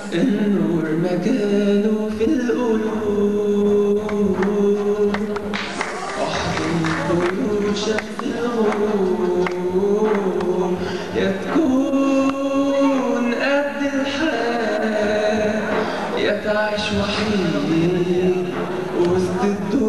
النور مكانه في القلوب احضن طيور شمس الغروب يا تكون قد الحياة يا تعيش وحيد وسط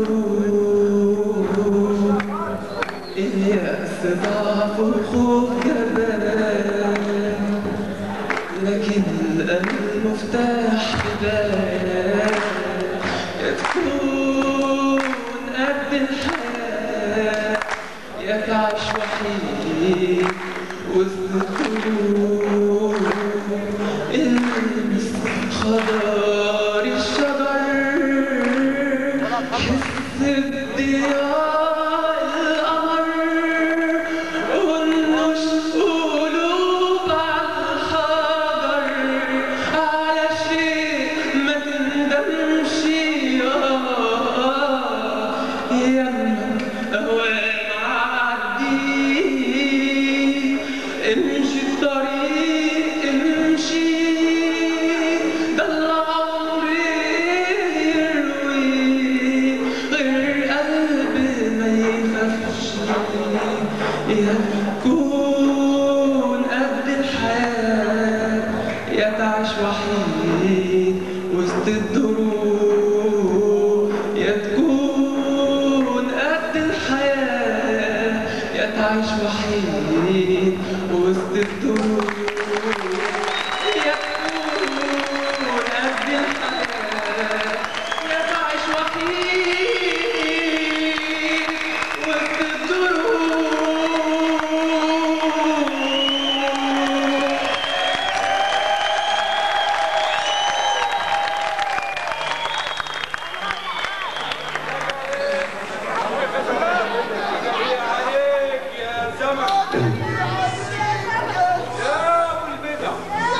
الدروب اليأس ضعف والخوف جبان لكن الأمل مفتاح ببال يا تكون قد الحياة يا تعيش وحيد وسط الطيور المس خضار الشجر حس بضياء القمر ونش قلوب على الحجر على شيء ما تندمش آه يمك أوام عدي امشي الطريق امشي ده العمر يروي غير قلب ما يخافش يا تكون قد الحياة يا تعيش وحيد وسط الدروب يا تكون قد الحياة يا تعيش وحيد وسط الدروب يا تكون قد الحياة يا تعيش وحيد وسط الدروب عليك يا زمن يا ابو البدع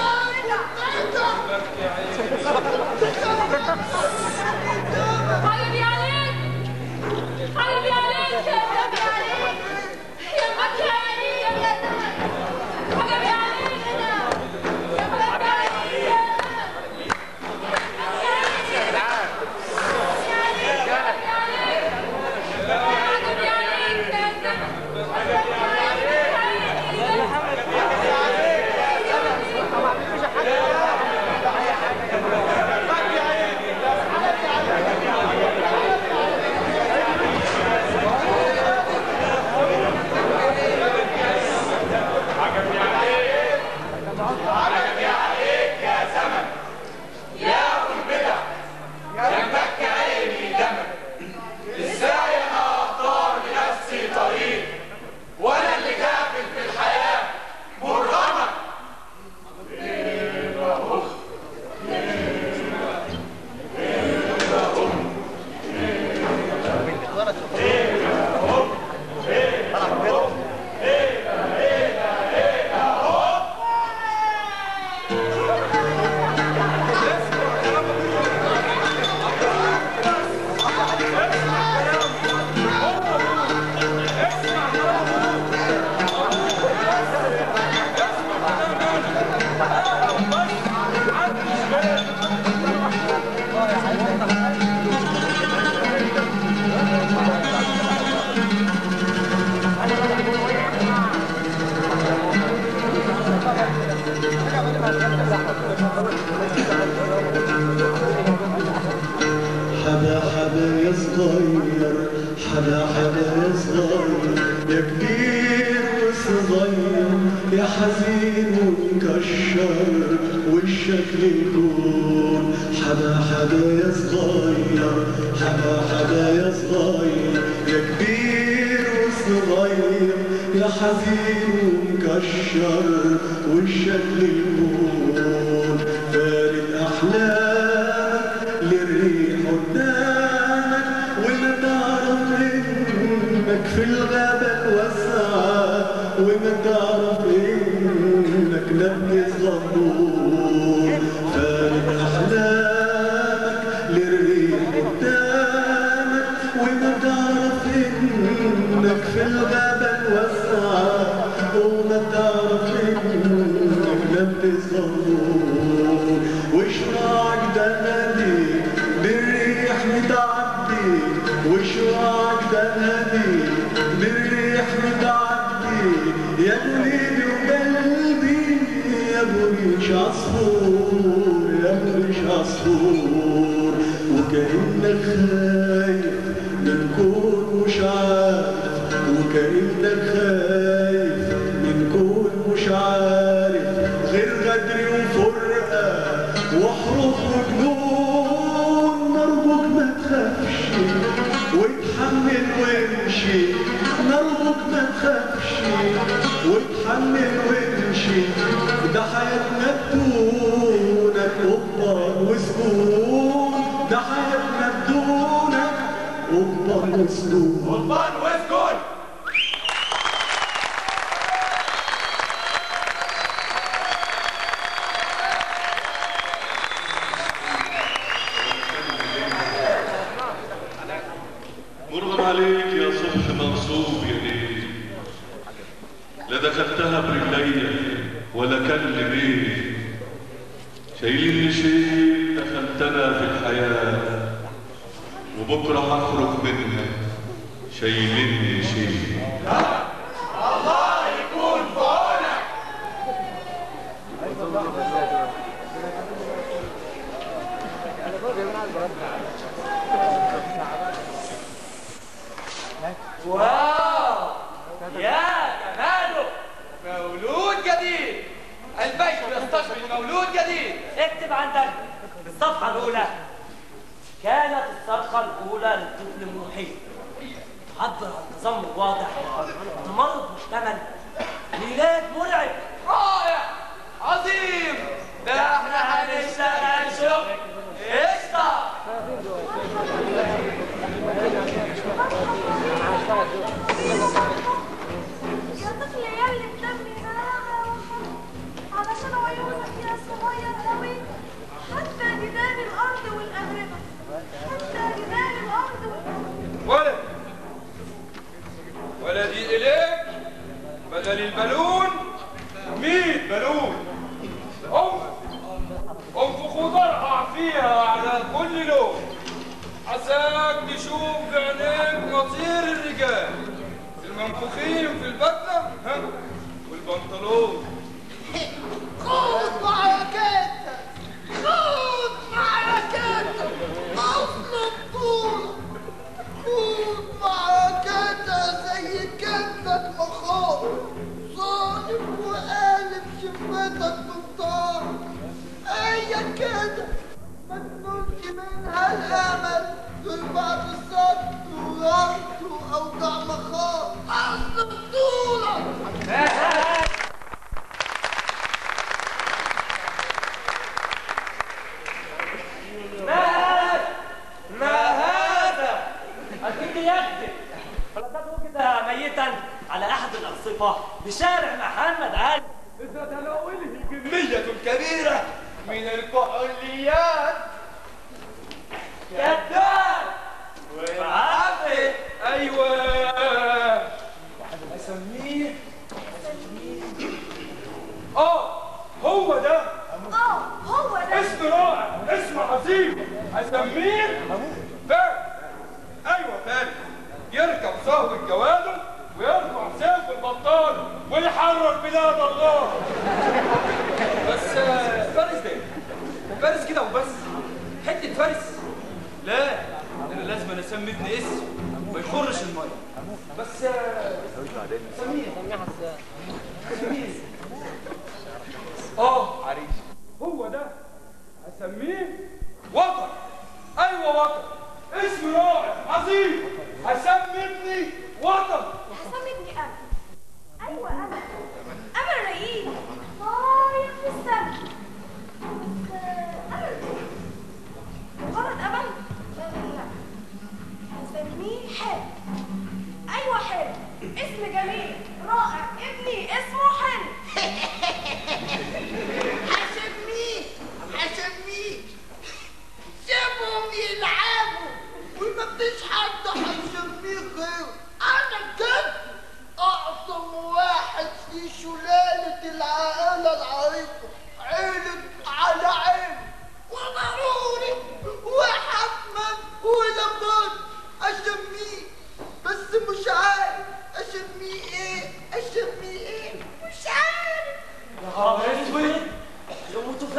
حبيبي عليك حبيبي عليك يا حبيبي عليك يا مكاني يا حبيبي عليك يا حبيبي عليك حبيبي عليك يا ازاي انا اختار لنفسي طريق وانا اللي كافل في الحياه مرغمه حدا حدا يا صغير حدا حدا يا صغير يا كبير وصغير يا حزين ومكشر والشكل يكون حدا حدا يا صغير حدا حدا يا صغير يا كبير وصغير يا حزين ومكشر والشكل يكون فارد احلامك للريح قدامك وما تعرف انك في الغابة الواسعة وما تعرف انك نبي صغنون فارد احلامك للريح قدامك وما تعرف انك في الغابة الواسعة وما تعرف انك نبي صغنون وشراعك ده نادي بالريح متعدي وشراعك ده نادي بالريح متعدي يا قلبي وقلبي يا ابو ريش عصفور يا ابو ريش عصفور وكأنك خايف من كون مش عارف وكأنك خايف من كون مش عارف غير غدر وفرقة وحروب وجنون نرجوك ما تخافش واتحمل وامشي نرجوك ما تخافش واتحمل وامشي ده حياتنا بدونك قبر وسكون ده حياتنا بدونك قبر وسكون غضبان واسكت مرغم عليك يا صبح منصوب يا ليل لا دخلتها برجلي ولا كان لبيت شايلين شيء دخلتنا في الحياة وبكرة هخرج منها شايليني شيء الله يكون في عونك واو يا جماله مولود جديد البيت يستشفي مولود جديد اكتب عندك الصفحة الأولى كانت الصرخة الأولى للطفل محيط تعبر عن تذمر واضح تمرد محتمل ميلاد مرعب رائع عظيم ده احنا هنشتغل شغل قشطه يا طفل يلي بدمي هذا علشان عيونك يا صغير قوي حتى جدال الارض والاغربه حتى جدال الارض والاغربه ولد ولدي إليك بدل البالون ميت بالون أنف أنفخ وضرع فيها على كل لون عساك تشوف بعينيك مطير الرجال المنفوخين في البدلة ها والبنطلون خذ معركتها خذ معركتها أصل الطول خذ معركتها زي كبدك مخاض ظالم وقالب شفتك بالطار هي كده ما تنولش منها الأمل غير بعد الصد وربط وأوجع مخاض أصل الطولة ما هذا؟ ما هذا؟ أكيد يكذب فلقد وجد ميتا على أحد الأرصفة بشارع محمد علي تتناوله كمية كبيرة من الكحوليات كذاب وعافي أيوة أسميه آه هو ده اه هو ده اسم رائع اسم عظيم أسميه فارس أيوة فارس يركب صهو الجواد ويرفع سيف البطال ويحرر بلاد الله بس آه، فارس ده فارس كده وبس حتة فارس لا انا لازم أنا اسمي ابني اسم ما يخرش الميه بس آه، سميه سميه اه عريس هو ده اسميه وطن ايوه وطن اسم رائع عظيم هسمي ابني وطن حسام ابني انا ايوه انا انا الرئيس طاير في السما بس انا الرئيس مجرد امل لا هسميه حلو ايوه حلو اسم جميل رائع ابني اسمه حلو هسميه هسميه سيبهم يلعبوا وما فيش حد هيسميه غيره انا كده اعظم واحد في سلالة العائلة العريقة عيلة على عين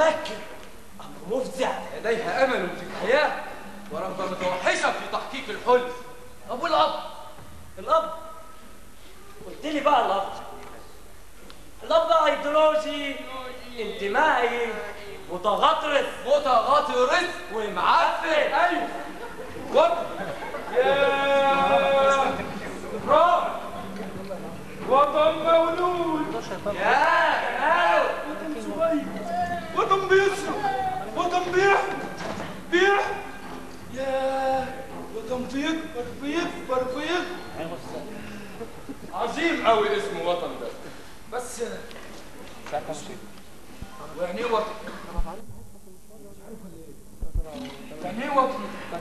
متفكر امر مفزع لديها امل في الحياه ورغبه متوحشه في تحقيق الحلم طب والاب الاب قلت لي بقى الاب الاب ده ايديولوجي انتمائي متغطرس متغطرس ومعفن ايوه وطن يا راح وطن مولود يا جمال وطن صغير وطن بيصرف وطن بيحمل بيحمل يا وطن بيكبر بيكبر بيكبر عظيم قوي اسم وطن ده بس ويعني ايه وطن؟ يعني ايه وطن؟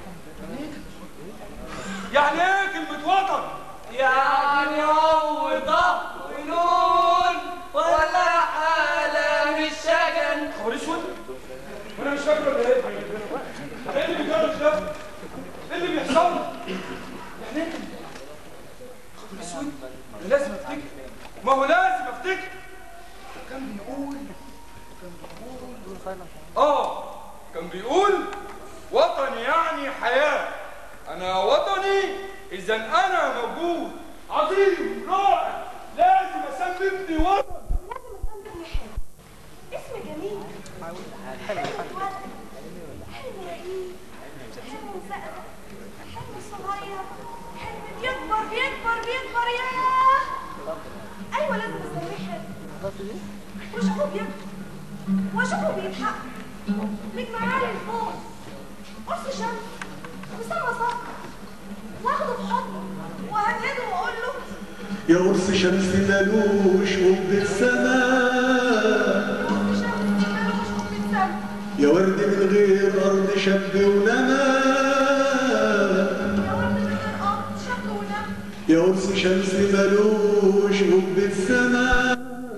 يعني ايه كلمة وطن؟ يعني عوضة ونون ولا حالة من الشجن خبر اسود؟ وانا مش فاكر ولا ايه؟ ايه اللي بيجرى ده؟ ايه اللي بيحصل؟ يعني ايه؟ خبر اسود؟ أنا لازم افتكر ما هو لازم افتكر كان بيقول كان بيقول اه كان بيقول وطني يعني حياة أنا وطني إذا أنا موجود عظيم رائع لازم أسمي ابني وطن لازم اسمي حلو اسم جميل حلم اتولد حلم رقيق حلم مسقف حلم صغير حلم بيكبر بيكبر بيكبر ياه ايوه لازم اسميه حلم واشوفه بيكبر واشوفه بيتحقق نجم عالي لفوق قرص شمس وسما صح واخده في حضنه وهنده واقول له يا قرص شمس ملوش قب السماء قرص شمس ملوش قبة سما يا ورد من غير أرض شب ونما يا ورد من الارض شق ونم يا قرص شمس ملوش قب السماء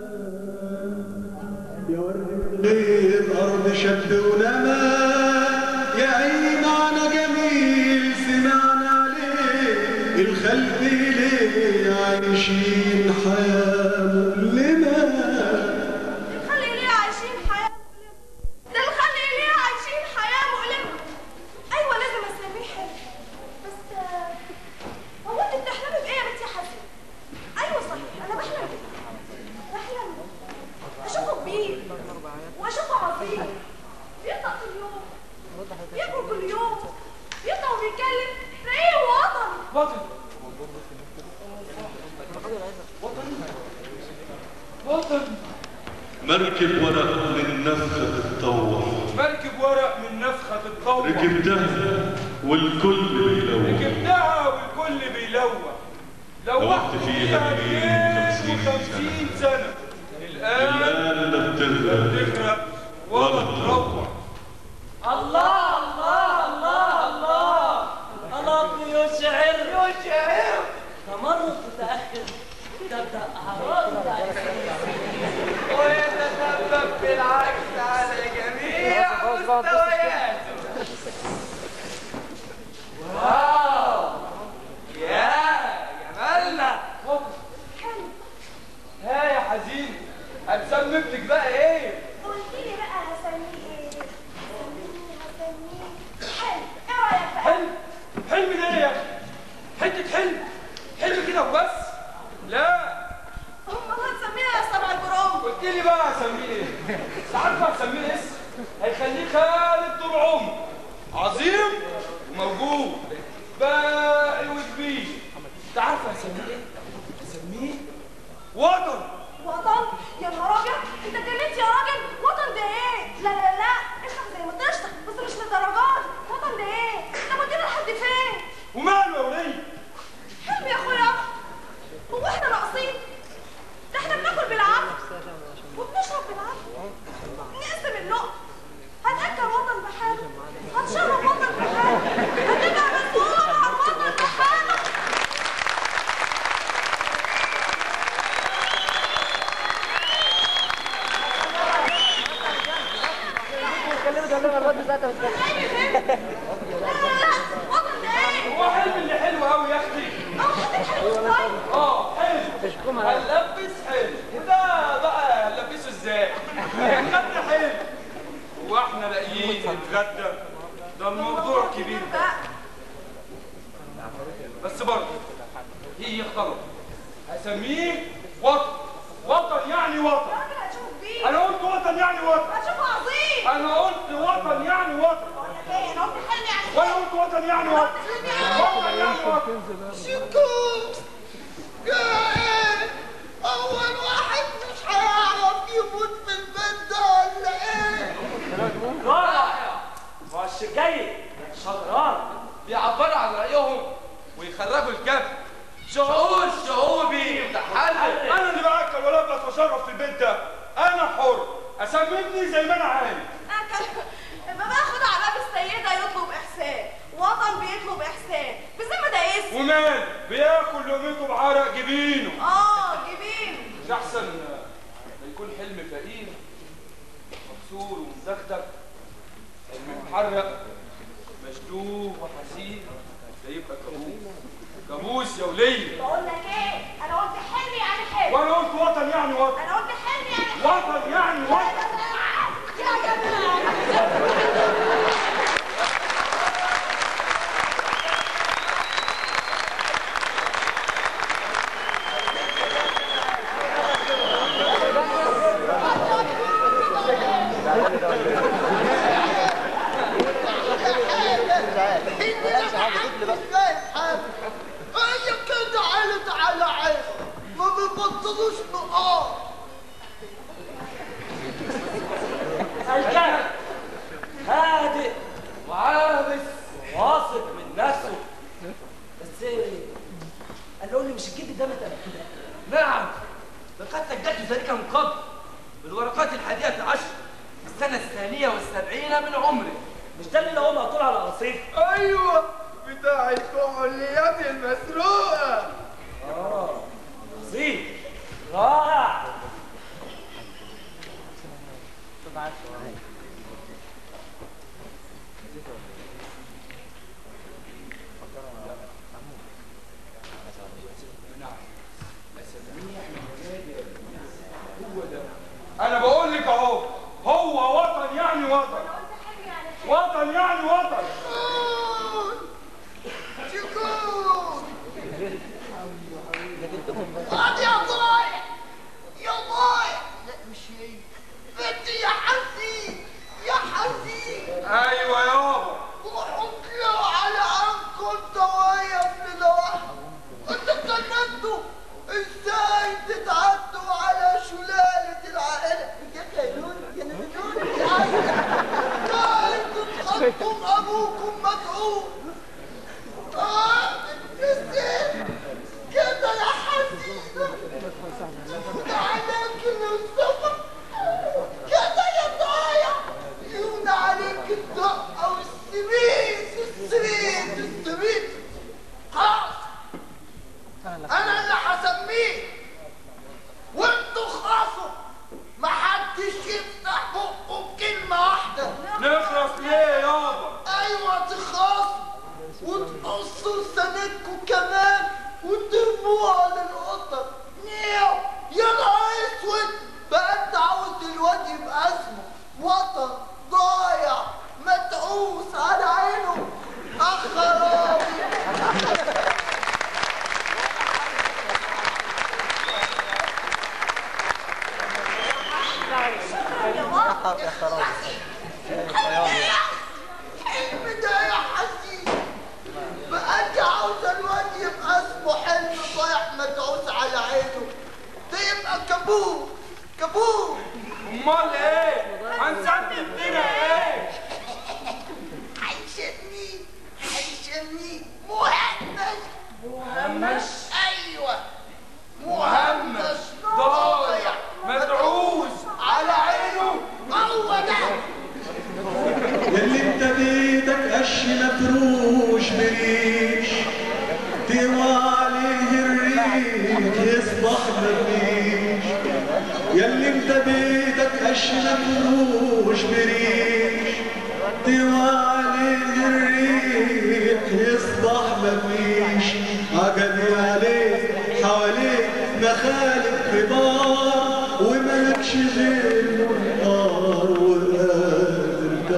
يا ورد من غير أرض شب ونما يا عيني معنى جميل سمعنا عليه الخلق ليه عايشين حياة مؤلمة الخلق ليه عايشين حياة مؤلمة ده الخلق ليه عايشين حياة مؤلمة أيوة لازم أسميه حلو بس آه، هو أنت بتحلمي بإيه يا بنتي يا حسن؟ أيوة صحيح أنا بحلم بيه بحلم أشوفه كبير وأشوفه عظيم بيطلع كل يوم بياكل كل يوم بيطلع وبيتكلم رقيق ووطن وطن وطن وطن مركب ورق من نفخة الطور مركب ورق من نفخة الطور ركبتها والكل بيلوح ركبتها والكل بيلوح لوحت لوحت فيها فيها 250 250 سنة الآن الآن لا بتغرق تغرق ولا تروح الله الله الله الله الأرض يشعر يشعر تمرد متأخر تبدأ أعراض ويتسبب بالعكس على جميع مستوياته واو يا جمالنا حلو ها يا حزين هتسمي ابنك بقى ايه؟ قلت لي بقى هسميه إيه؟ هسميه هسميه حلو إيه رأيك بقى؟ حلم حلم ده ايه يا اخي؟ حتة حلم حلم كده وبس لا امال هتسميها يا سبع البرام قلت لي بقى هسميه ايه؟ انت عارفه هسميه اسم هيخليه خالد طول عمره عظيم وموجود باقي وكبير انت عارفه هسميه ايه؟ هسميه وطن وطن يا نهار ابيض انت اتجننت يا راجل وطن ده ايه لا لا لا اشرب زي ما تشرب بس مش للدرجات وطن ده ايه ده مودينا لحد فين وماله يا وليه؟ حلم يا اخويا هو احنا ناقصين ده احنا بناكل بالعافيه وبنشرب بالعافيه نقسم اللقم هنأكل وطن بحاله هنشرب وطن بحاله هتبقى مسؤول عن وطن بحاله لا لا لا وطن ده ايه هو حلم اللي حلو قوي يا اختي اه حلم حلو صغير اه حلو هنلبس حلو وده بقى هنلبسه ازاي؟ خدنا حلو احنا لاقيين نتغدى ده الموضوع كبير بقى بس برضه هي اختاروا اسميه وطن وطن يعني وطن راجل هتشوف بيه انا قلت وطن يعني وطن هتشوفه عظيم انا قلت وطن يعني وطن بقول لك ايه انا قلت حلمي يعني وانا قلت وطن يعني وطن وطن يعني وطن شكوك يا ايه اول واحد مش هيعرف يموت في البيت ده ولا ايه رائع مؤشر جيد شطران بيعبروا عن رأيهم ويخرجوا الكبد شعور شعوبي متحرك انا اللي باكل والبس واشرف في البيت ده انا حر اسميني زي ما انا عايز أكل. اما باخد على باب السيدة يطلب إحسان وطن بيطلب إحسان بذمة ده اسم ومال بياكل لقمته بعرق جبينه اه جبين مش احسن ما يكون حلم فقير مكسور ومزخدخ حلم محرق مشدوه وحزين ده يبقى كابوس كابوس يا وليه بقول لك ايه انا قلت حلمي يعني حلم وانا قلت وطن يعني وطن انا قلت حلمي يعني حلم وطن يعني وطن يا جماعة هي كده عيلة على عيلة ما بيبطلوش نقاط الكهف هادئ وعابس واثق من نفسه بس قال له لي مش الجد ده متأكد نعم لقد سجلت ذلك من قبل بالورقات الحادية عشر في السنة الثانية والسبعين من عمري مش ده اللي هو مقتول على رصيف ايوه بتاع الكحوليات المسروقة اه رصيف رائع انا بقول لك اهو هو وطن يعني وطن انا قلت حلمي يعني حلم وطن يعني وطن شكون هذا يا ضايع يا ضايع لا مش هي بنتي يا حسين يا حسين ايوه يابا وحط له على عنكم دوايا في لوحده انتوا اتجننتوا ازاي تتعدوا على شلالة العائلة يا كانون يا نمنون يا عسل ده انتوا تحطوا ابوكم مدعو اه نسيت كده يا حسينة ده عليك الصبر كده يا ضايع يهون عليك الدقة والسميس السميس السميس خلاص انا اللي هسميه وانتوا خاصوا محدش يفتح بقه بكلمة واحدة نخلص ليه يابا ايوه تخاصوا وتقصوا لسانتكم كمان وترموها للقطط نيو يا نهار اسود بقى انت عاوز الواد يبقى اسمه وطن ضايع مدعوس على عينه اخ خرابي يا ماما حلم ده يا حسين بقى انت عاوز الواد يبقى اسمه حلم ضايع مدعوس على عينه ده يبقى كابوس كابوس امال ايه هنسمي ابننا ايه هيسميه هيسميه مهمش مهمش ايوه مهمش ضايع مدعوس على عينه هو ده يلي انت بيدك قش مفروش بريش تروى عليه الريح يصبح مفيش يلي انت بيدك قش مفروش بريش تروى عليه الريح يصبح مفيش عجبي عليك حواليك مخالب كبار ومالكش غير نهار وقادر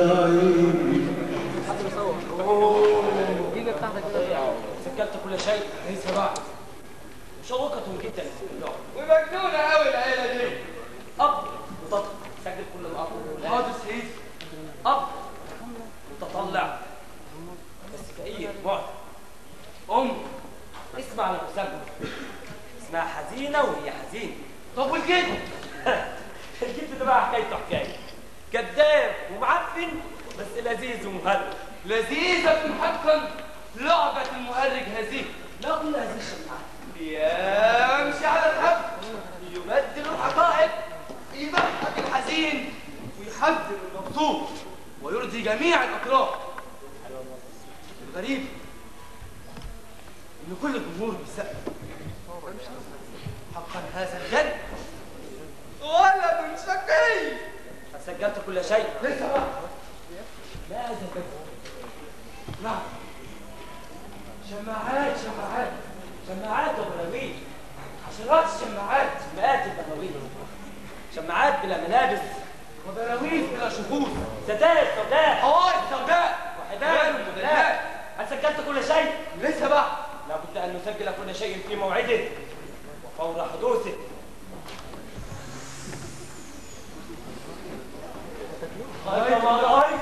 كل شيء ليس بعد مشوقة جدا للعب ومجنونة قوي العيلة دي أب متطلع سجل كل الأب حاضر سيدي أب متطلع بس فقير معدم أم اسمع لمسمى اسمها حزينة وهي حزينة طب والجد الجد ده بقى حكايته حكاية كذاب ومعفن بس لذيذ ومهرج لذيذة حقا لعبة المهرج هذه لا كل هذه الشمعات يمشي على الحب يبدل الحقائق يضحك الحزين ويحزن المبسوط ويرضي جميع الأطراف الغريب إن كل الجمهور بيسقف حقا هذا الجد ولد شقي سجلت كل شيء لسه بقى ماذا تفعل؟ نعم شماعات شماعات شماعات وبراويل عشرات الشماعات مئات البراويل شماعات بلا ملابس وبراويز بلا شهور ستائر سوداء حوائط سوداء وحدان ومدلات هل سجلت كل شيء؟ لسه بقى لابد أن نسجل كل شيء في موعده وفور حدوثه رأيت ما رأيت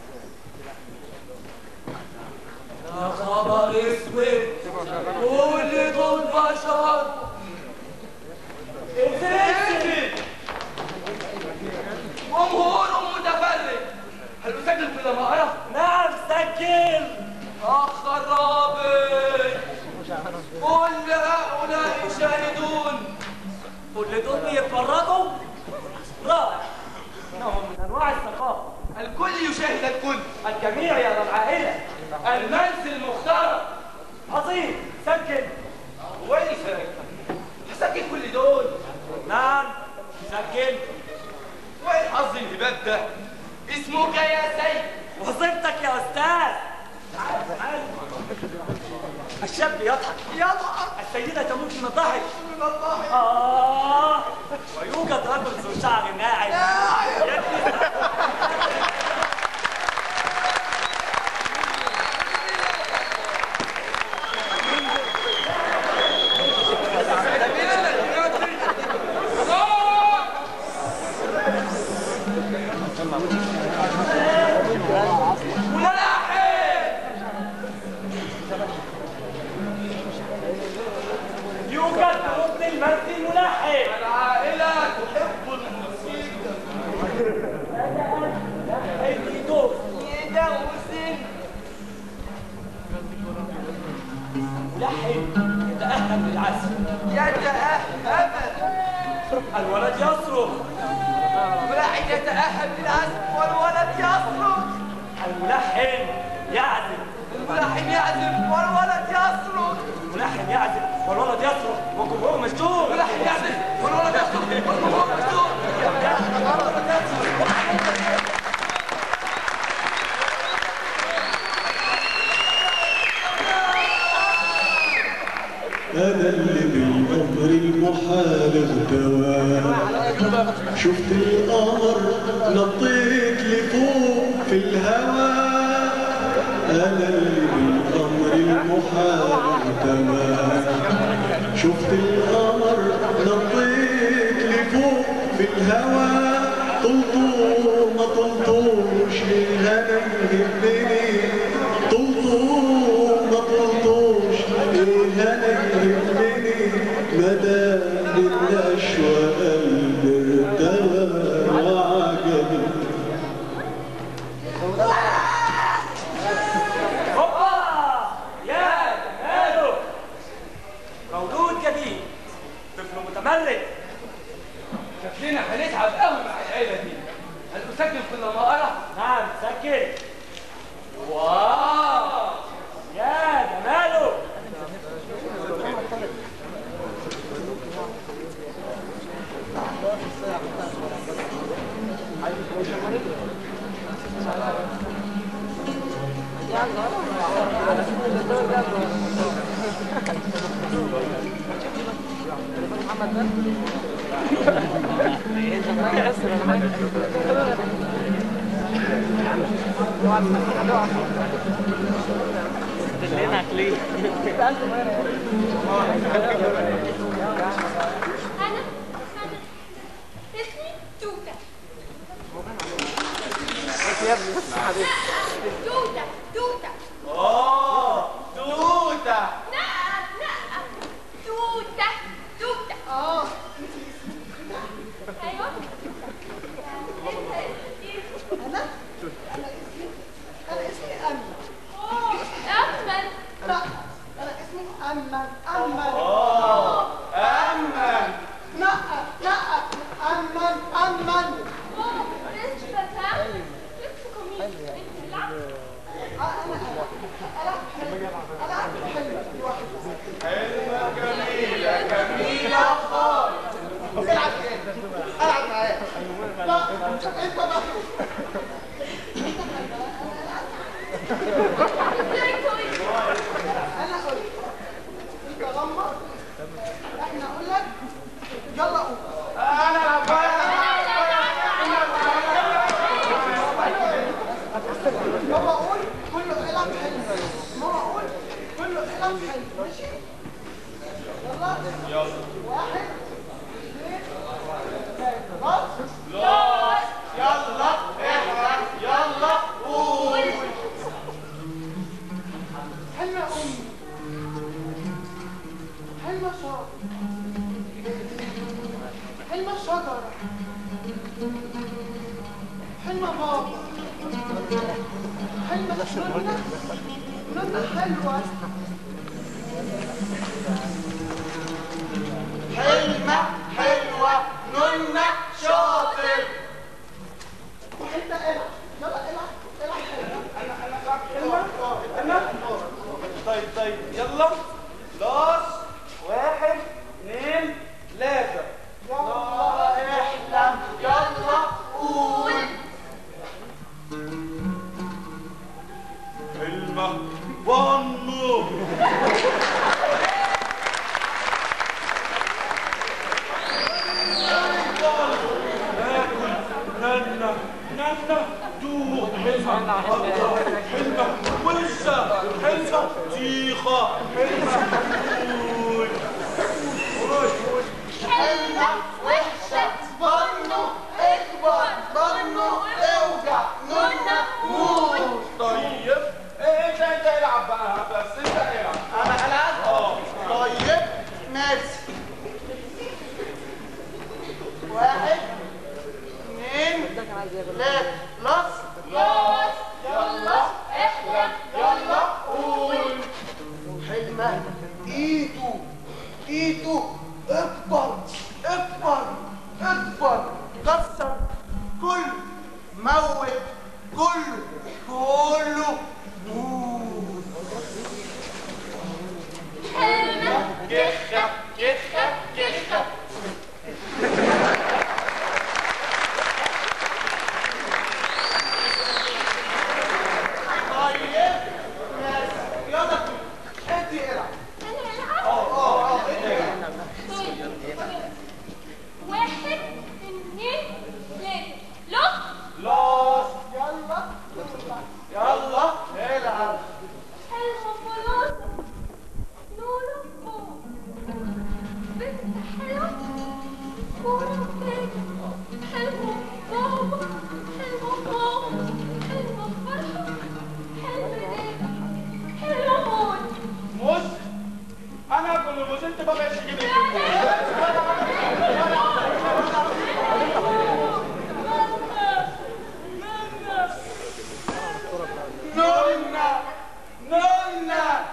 يا خبر اسود كل دول بشر انزل جمهور متفرج هل اسجل في الامارة؟ نعم سجل اخ الرابط كل هؤلاء يشاهدون كل دول بيتفرجوا رائع نوع من انواع الثقافه الكل يشاهد الكل الجميع يرى العائله المنزل مختار عظيم سجل وين ساكن؟ هسجل كل دول نعم سجل وين حظ الهباب ده؟ اسمك يا سيد وظيفتك يا استاذ تعال تعال الشاب يضحك يضحك السيدة تموت من الضحك من الله آه ويوجد رجل ذو شعر ناعم يجلس يوجد ركن المنزل ملحن العائلة تحب الموسيقى الدوس يدوسن ملحن يتأهل للعزف يتأهب الولد يصرخ ملاحق يتأهب للعزف والولد يصرخ الملحن يعزف الملاحق يعزف والولد يصرخ الملحن يعزف والولد يصرخ والجمهور مشدود الملاحق يعزف والولد يصرخ والجمهور مشدود أنا اللي بالأمر المحال اغتوى شفت القمر نطيت لفوق في الهوى أنا اللي بالأمر المحال اغتوى شفت القمر نطيت لفوق في الهوى طلطو ما طلطوش الهنا يهمني طلطو ما طلطوش الهنا يهمني مدام النشوى قلبي ارتوى وعجبي هوبا يا جماله مولود جديد طفل متمرد شكلنا هنتعب قوي مع العيلة دي هل أسجل كل ما أرى؟ نعم سجل واو يا جماله أنا أنا اسمي توتة توتة توتة اه توتة لا لا توتة توتة اه أيوه أنت إيه؟ انا انا اسمي انا اسمي امل أوه أحمد لا انا اسمي امل امل أمن لا لا امل امل أوه ليش بتاع لبس قميص أنت بتلعب انا انا انا حلوه لوحدي حلوة جميلة جميلة خالص العب كده العب معايا لا انت بقى إزاي كويس انا اقول لك انت غمض احنا اقول لك يلا قوم أنا بابا قول كله العب حلو ماما قول كله العب حلو ماشي يلا يلا واحد اثنين ثلاثة بص يلا احنا يلا قول حلم يا امي حلم شجرة حلم الشجرة حلم بابا حلم نونة نونة حلوة حلمة حلوة نونة شاطر وانت العب يلا العب العب حلو طيب طيب يلا لاس واحد اثنين ثلاثة يلا احلم يلا قول حلمة بانو ناكل نانا نانا دوق حلمة حلمة وزة حلمة تيخة حلمة قول حلوة وحشة بنو اكبر بنو اوجع نونا موت طيب إيه، انت انت العب بقى بس انت العب انا العب اه طيب ماشي واحد اثنين ثلاثة لص خلاص يلا احلم يلا قول حلمة ايده ايده اكبر اكبر اكبر كسر كل موت كله كله موت حلمة كخة كخة كخة طيب ماشي يلا انت العب انا العب اه اه انت طيب واحد اثنين ثلاثة لق لاس يلا يلا العب حلوة خلاص نورة فوق بنت حلوة كورة فاجة حلوة بابا حلوة ماما حلوة فرحة حلوة ناجح حلوة موت موز انا اكل الموز انت ما بقاش تجيب لي نونا نونا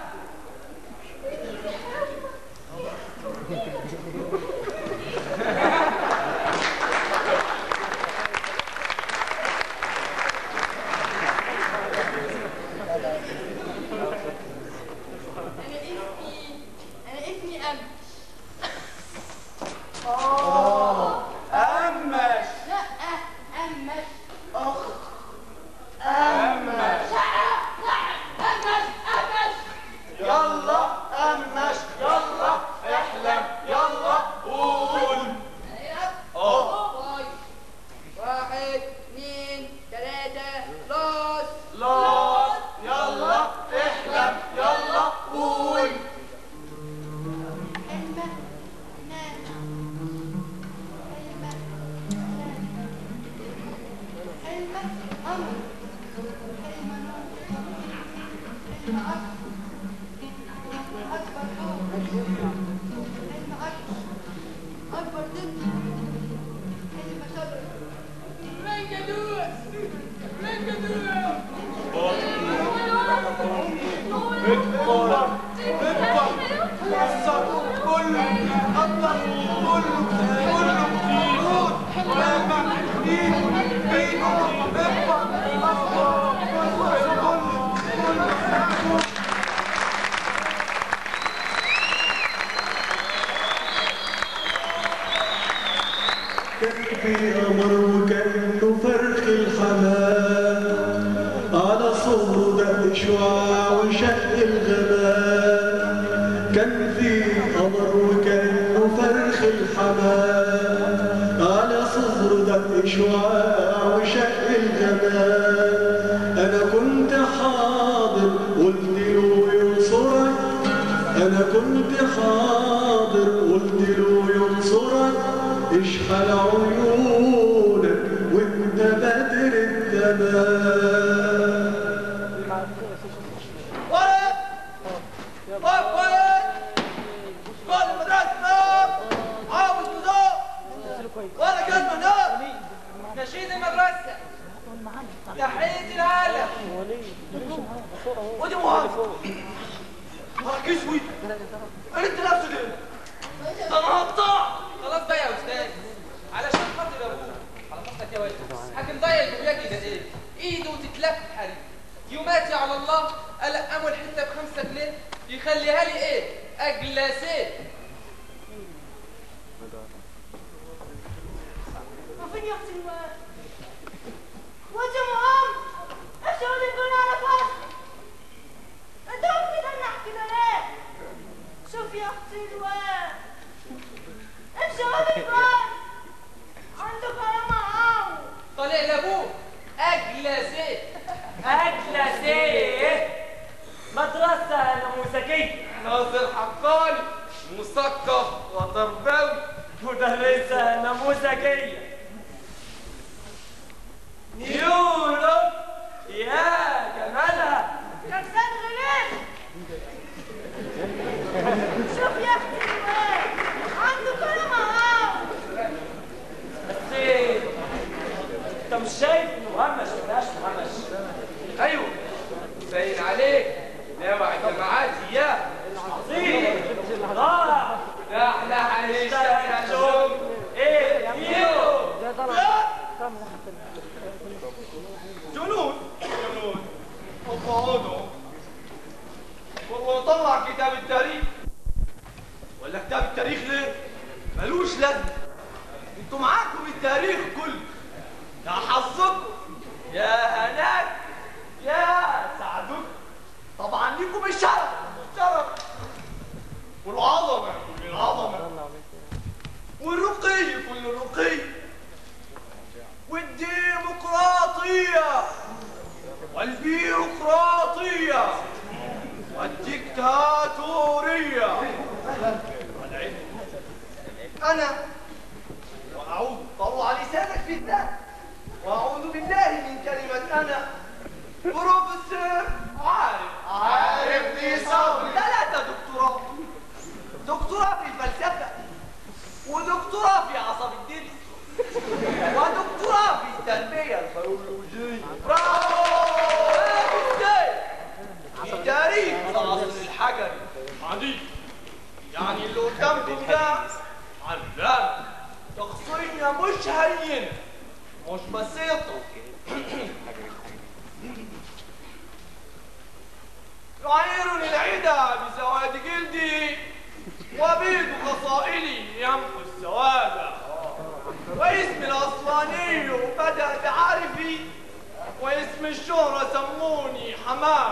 كان في قمر وكأنه فرخ الحمام على صوره دق شعاع وشق الغمام كان في قمر وكأنه فرخ الحمام على صدره دق شعاع وشق الغمام أنا كنت حاضر قلت له ينصرك أنا كنت حاضر قلت له ينصرك اشحال عيونك وانت بدر التمام ولد وقف ولد كل مدرسة عاوز نظام ولا كلمة نار نشيد المدرسة تحية العالم ودي مهندس حركة شوي انت نفسه ده ده انا هقطع خلاص بقى يا استاذ علشان خاطر ابوك على خاطرك يا ولد حاكم ضايع البوياجي ده ايه ايده تتلف حريق يوماتي على الله ألقمه الحته بخمسة جنيه يخليها لي ايه اجلاسيه وفين يا اختي الواد؟ واد يا مام ايش هو اللي يقول على فرق؟ انت ممكن تمنع كده ليه؟ شوف يا اختي الواد ايش هو اللي يقول؟ عنده كلام عام طالع لابوه اجلاسيه أجلسيه مدرسة نموذجية ناصر حقاني مثقف وتربوي مدرسة نموذجية نيورو يا جمالها كبسات غليل شوف يا اختي الواد عنده كلام عام بس إيه، انت مش شايف انه مهمش ولاش مهمش ايوه باين عليك ناوي الجماعات اياه عظيم رائع ده احنا اشتغل هنشتغل شغل ايه يو جنون جنون وقعدوا وطلع كتاب التاريخ ولا كتاب التاريخ ليه؟ ملوش لازمه انتوا معاكم التاريخ كله يا حظكم يا هناك يا سعدكم طبعا ليكم الشرف الشرف والعظمه كل العظمه والرقي كل الرقي والديمقراطية والبيروقراطية والديكتاتورية أنا وأعوذ طلع لسانك في الذات وأعوذ بالله من كلمة أنا بروفيسور عارف عارف دي صبري ثلاثة دكتوراه دكتوراه في الفلسفة ودكتوراه في عصب الدرس ودكتوراه في التنمية البيولوجية برافو ازاي في تاريخ العصر الحجري عديد يعني اللي قدامكم ده علام شخصية مش هينة مش بسيطة يعيرني العدا بسواد جلدي وبيض خصائلي يمحو السواد واسم الأصلاني بدأ تعرفي واسم الشهرة سموني حمام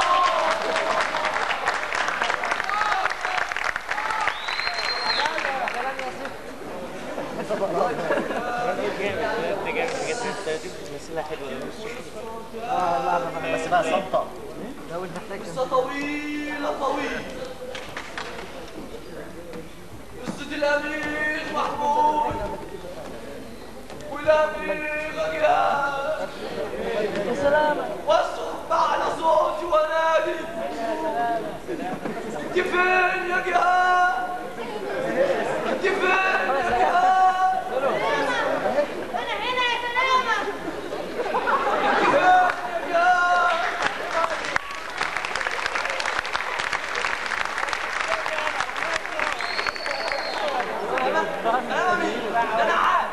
بس بقى سلطه قصة طويلة طويلة قصة الأمير محمود والأمير غياب يا سلامة واصرخ على صوتي ونادي انت فين يا جهاد انت فين يا جهاد انا هنا يا سلامة انت فين يا جهاد انا عارف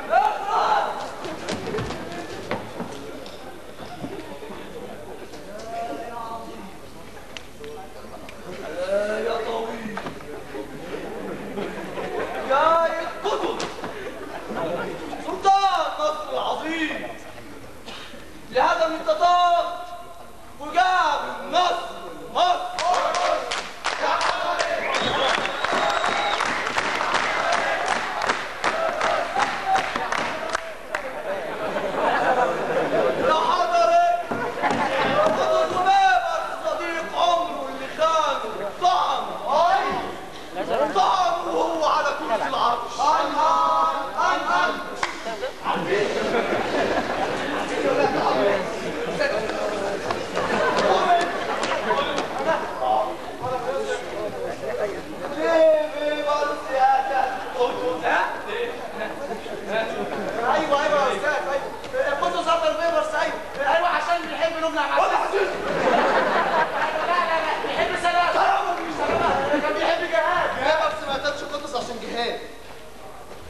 يا طويل يا القطب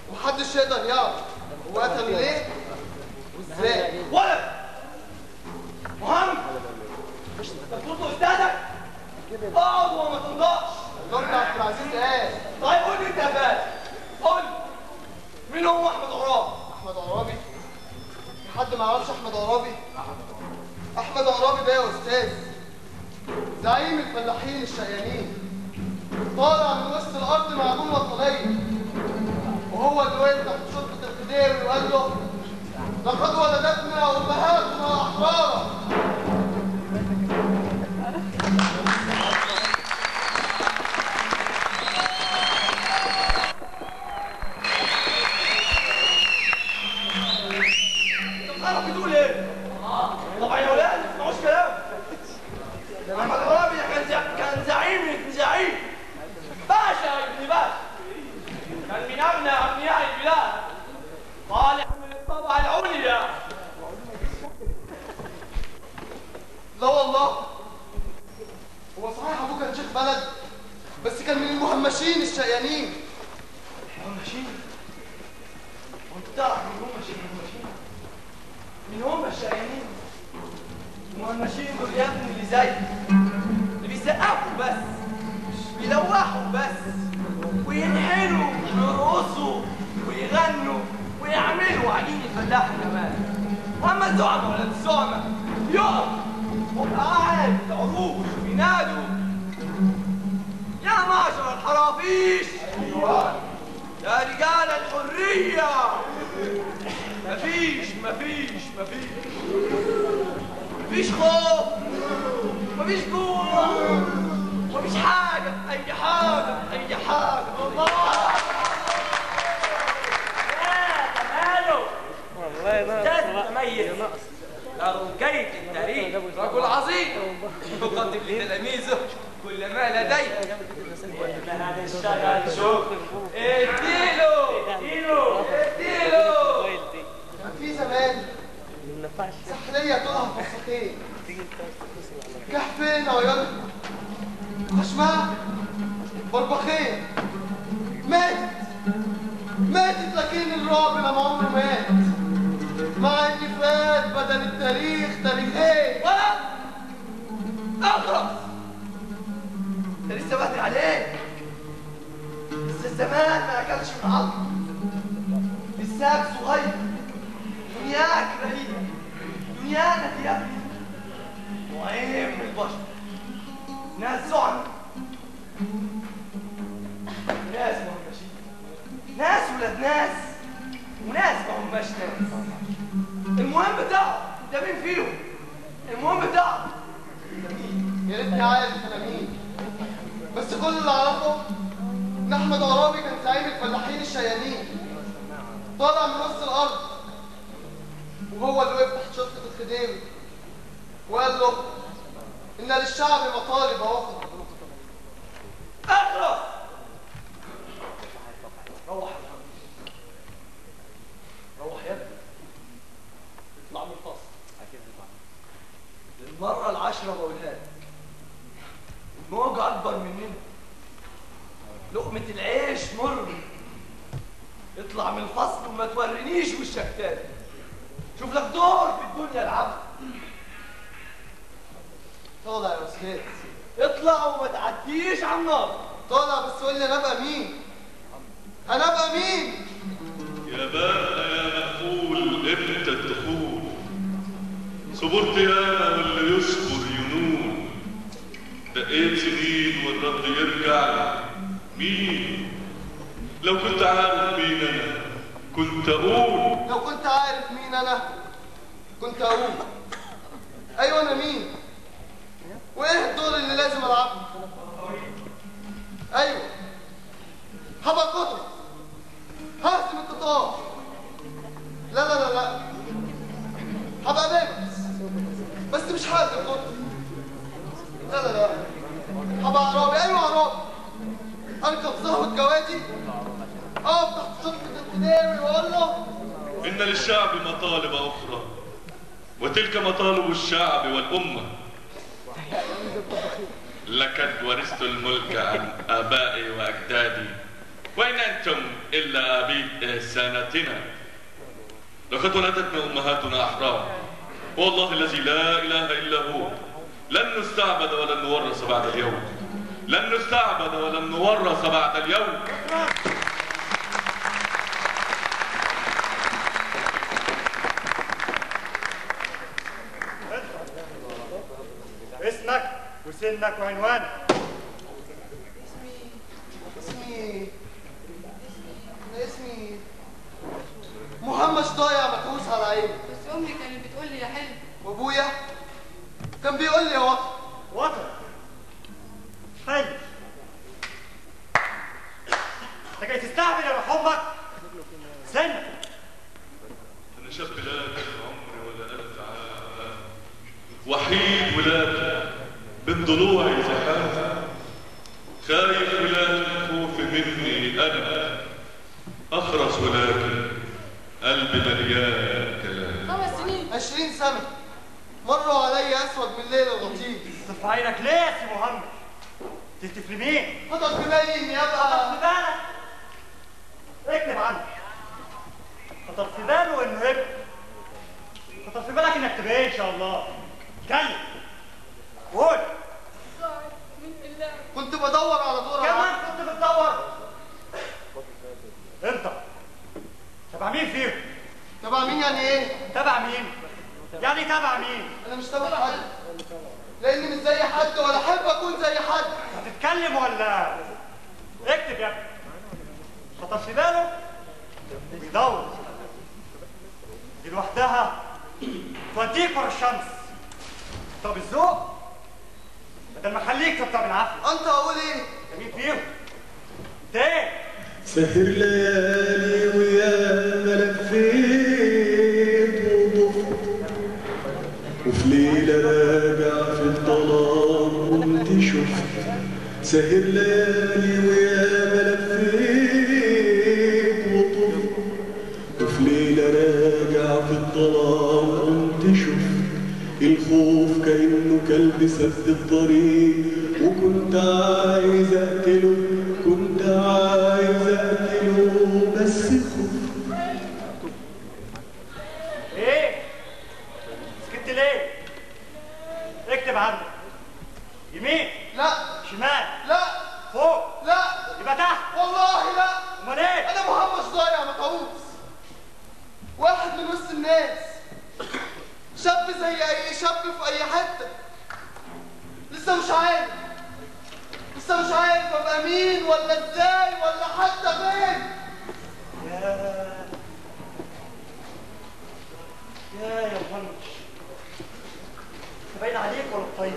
ومحدش يقدر يعرف هو قتل ليه وازاي ولد مهم تقول له استاذك اقعد وما تنضاش دكتور عبد العزيز قال طيب قول لي انت يا فادي قول لي مين هو احمد عراب احمد عرابي في حد ما يعرفش احمد عرابي احمد عرابي ده يا استاذ زعيم الفلاحين الشقيانين طالع من وسط الارض معلوم وطنيه وهو اللي وقف تحت شرطه الخديوي وقال له لقد ولدتنا امهاتنا احرارا انت بتعرف بتقول ايه؟ طبعا يا ولاد ما تسمعوش كلام احمد عرابي ده كان زع- كان زعيم ابن زعيم باشا يا ابن باشا كان من اغنى اغنياء البلاد طالع من الطبقه العليا لا والله هو صحيح ابوه كان شيخ بلد بس كان من المهمشين الشقيانين مهمشين وانت تعرف مين هم الشقيانين مين هم الشقيانين المهمشين دول يا ابني اللي زي اللي بيسقفوا بس بيلوحوا بس وينحنوا ويرقصوا ويغنوا ويعملوا عجين الفلاح كمان اما الزعماء ولا الزعماء يقف وقاعد العروش بينادوا يا معشر الحرافيش يا رجال الحرية مفيش مفيش مفيش مفيش خوف مفيش جوع مفيش حاجة أي حاجة أي حاجة الله ماله استاذ متميز أرجيت التاريخ رجل عظيم يقدم لتلاميذه كل ما لديه ما هنشتغل شغل اديله اديله اديله كان في زمان سحلية تقع فساتين كهفين عيال خشمها بربخين ماتت ماتت لكن الرعب لما عمره مات مع ان فات بدل التاريخ تاريخين ولد اخرس ده لسه بدري عليك لسه الزمان ما اكلش من عظم لساك صغير دنياك رهيبة دنيانا دي يا ابني وعين من البشر ناس زعم ناس ما هماش ناس ولاد ناس وناس ما هماش ناس المهم بتاعه ده مين فيهم المهم بتاعه ده مين يا ريتني عارف انا مين بس كل اللي اعرفه ان احمد عرابي كان زعيم الفلاحين الشيانين طالع من وسط الارض وهو اللي وقف تحت شرطه الخديوي وقال له ان للشعب مطالب واخر اخرس روح يا محمد. روح يا ابني اطلع من الفصل للمرة العاشرة بقولها لك الموجة أكبر مننا لقمة العيش مر اطلع من الفصل وما تورينيش وشك تاني شوف لك دور في الدنيا العبد طالع يا استاذ اطلع وما تعديش على النار طالع بس قول لي انا ابقى مين انا ابقى مين يا بقى يا مقفول امتى الدخول صبرت ياما واللي يصبر ينول دقيت سنين والرد يرجع مين لو كنت عارف مين انا كنت اقول لو كنت عارف مين انا كنت اقول ايوه انا مين وايه الدور اللي لازم العبه ايوه هبقى قطر ههزم القطار لا لا لا لا هبقى بيبس بس مش ههزم قطر لا لا لا هبقى عرابي ايوه عرابي اركب زهوة جوادي اقف تحت شرطة الخديوي واقول له ان للشعب مطالب اخرى وتلك مطالب الشعب والامه لقد ورثت الملك عن ابائي واجدادي وإن أنتم إلا عبيد إحساناتنا لقد ولدتنا أمهاتنا أحرار والله الذي لا إله إلا هو لن نستعبد ولن نورث بعد اليوم لن نستعبد ولن نورث بعد اليوم اسمك وسنك وعنوانك اسمي اسمي انا اسمي محمد ضايع متعوس على عيني بس امي كانت بتقول لي يا حلو وابويا كان بيقول لي يا وطن وطن حلو انت جاي تستعمل يا روح امك سنك أنا شاب لا كان عمري ولا ألف عام وحيد ولاد من ضلوعي زحام خايف ولاد خوف مني أنا أخرس ولكن قلبي مليان كلام خمس سنين عشرين سنة مروا عليا أسود من ليلة لطيف تف عينك ليه يا سي محمد تفتف لمين حضر في باين خطر يبقى في بالك اكتب عنه خطر في باله انه ابن خطر في بالك انك تبقى ايه ان شاء الله اتكلم قول ضاعت من الله كنت بدور على دور كمان عم. كنت بتدور انت تبع مين فيهم تبع مين يعني ايه؟ تبع مين يعني تبع مين أنا مش تبع حد لأني مش زي حد ولا أحب أكون زي حد هتتكلم ولا اكتب يا ابني خطر في باله بيدور دي لوحدها توديك ورا الشمس طب الذوق بدل ما اخليك تبقى بالعافيه أنت أقول إيه؟ ده مين فيهم؟ ده ايه؟ سهر ليالي ويا ما لفيت وطفت وفي ليلة راجع في الظلام كنت شفت سهر ليالي ويا ما لفيت وطفت وفي ليلة راجع في الظلام كنت شفت الخوف كأنه كلب سد الطريق وكنت عايز أقتله كنت عايز أقتله بس خفت ايه؟ سكت ليه؟ اكتب عنه يمين لا شمال لا فوق لا يبقى تحت والله لا امال ايه؟ أنا محمد ضايع متعوس واحد من وسط الناس شاب زي أي شاب في أي حتة لسه مش عارف لسه مش عارف أبقى مين ولا إزاي ولا حتى فين يا يا يا مهندس باين عليك ولا طيب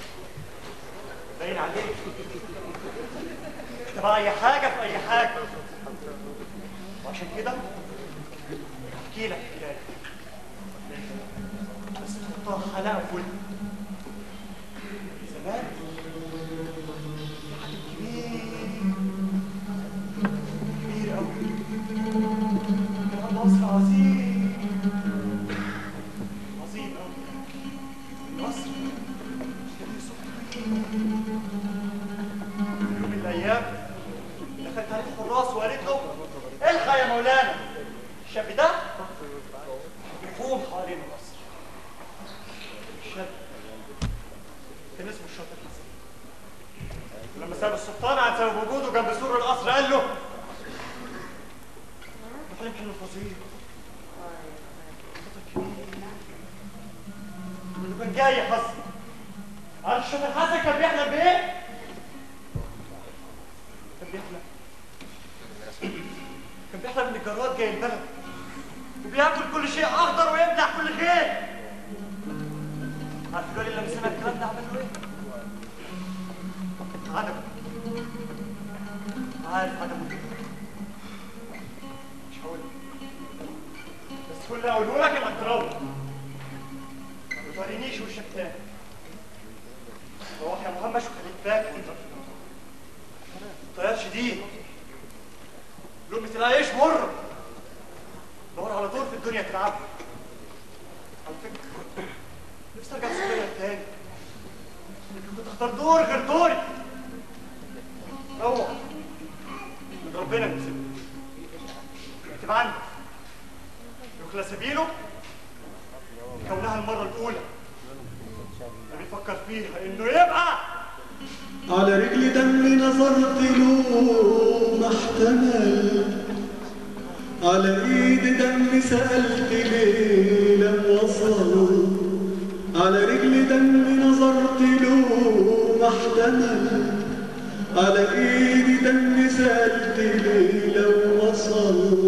باين عليك تبقى اي حاجه في اي حاجه وعشان كده احكي لك حكايه بس تحطها حلقه فل زمان في حد كبير كبير قوي كان عنده قصر عظيم عظيم قوي قصر كان له سوق طويل. في يوم من الايام دخلت عليه الحراس وقالت له الحق يا مولانا الشاب ده يقوم حوالين القصر الشاب كان اسمه الشاطر حسن ولما ساب السلطان عن سبب وجوده جنب سور القصر قال له حلم حلم فظيع خطر كبير وانه كان جاي حسن عارف الشاطر حسن كان بيحلم بايه؟ كان بيحلم كان بيحلم ان الجراد جاي البلد وبياكل كل شيء اخضر ويبلع كل خير عارف الوالد لما سمع الكلام ده عمل له ايه؟ عدم عارف عدم مش هقول بس كل اللي هقوله لك انك تروح ما تورينيش وشك تاني روح يا مهمش وخليك فاكر طيار شديد لقمة العيش مر دور على دور في الدنيا تلعب على فكرة نفسي ارجع صغير تاني كنت اختار دور غير دوري روح ربنا يكسبه اكتب عندك يخلى سبيله كونها المرة الأولى اللي بيفكر فيها إنه يبقى على رجل دم نظرت له ما احتمل على ايد دم سألت ليه لم وصل على رجل دم نظرت له ما احتمل على ايد دم سألت ليه لو وصل